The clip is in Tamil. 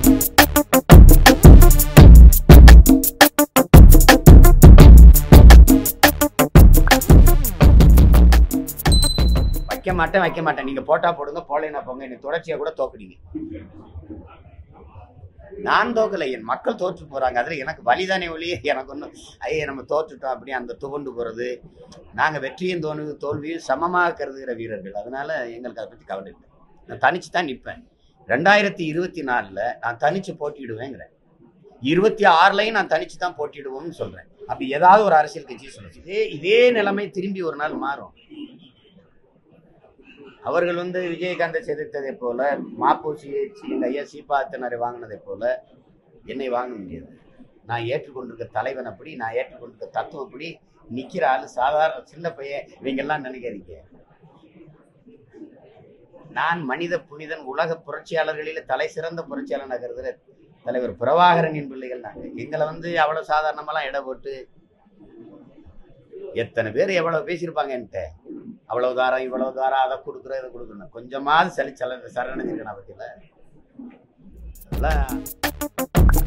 வைக்க மாட்டேன் வைக்க மாட்டேன் நீங்க போட்டா போடுங்க போலைன்னா போங்க என்னை தொடர்ச்சியா கூட தோக்குறீங்க நான் தோக்கலை என் மக்கள் தோற்று போறாங்க அதுல எனக்கு வலிதானே ஒழிய எனக்கு ஒன்றும் ஐயே நம்ம தோற்றுட்டோம் அப்படி அந்த துவண்டு போறது நாங்க வெற்றியும் தோணு தோல்வியும் சமமாக கருதுகிற வீரர்கள் அதனால எங்களுக்கு அதை பத்தி கவலை இல்லை நான் தனிச்சு தான் நிற்பேன் ரெண்டாயிரத்தி இருபத்தி நாலுல நான் தனிச்சு போட்டியிடுவேங்கிறேன் இருபத்தி ஆறுலையும் நான் தனிச்சு தான் போட்டியிடுவோம்னு சொல்றேன் அப்படி ஏதாவது ஒரு அரசியல் கட்சி சொல்லுச்சு இதே இதே நிலைமை திரும்பி ஒரு நாள் மாறும் அவர்கள் வந்து விஜயகாந்தை செதுத்ததை போல மாப்பூசியை எங்க ஐயா சீபாத்தனரை வாங்கினதை போல என்னை வாங்க முடியாது நான் ஏற்றுக்கொண்டிருக்க தலைவன் அப்படி நான் ஏற்றுக்கொண்டிருக்க தத்துவம் அப்படி நிக்கிற ஆளு சாதாரண சின்ன பையன் இவங்க எல்லாம் நினைக்காதீங்க நான் மனித புனிதன் உலக புரட்சியாளர்களில தலை சிறந்த புரட்சியாளர் கருதுற தலைவர் பிரபாகரனின் பிள்ளைகள் நாங்க எங்களை வந்து அவ்வளவு சாதாரணமெல்லாம் இட போட்டு எத்தனை பேர் எவ்வளவு பேசியிருப்பாங்க என்கிட்ட அவ்வளவு தாரம் இவ்வளவு தாரம் அதை கொடுக்குறோம் இதை கொடுக்குறோம் கொஞ்சமாவது சளி சல சரணடைஞ்சிருக்கேன் பத்தியில அதெல்லாம்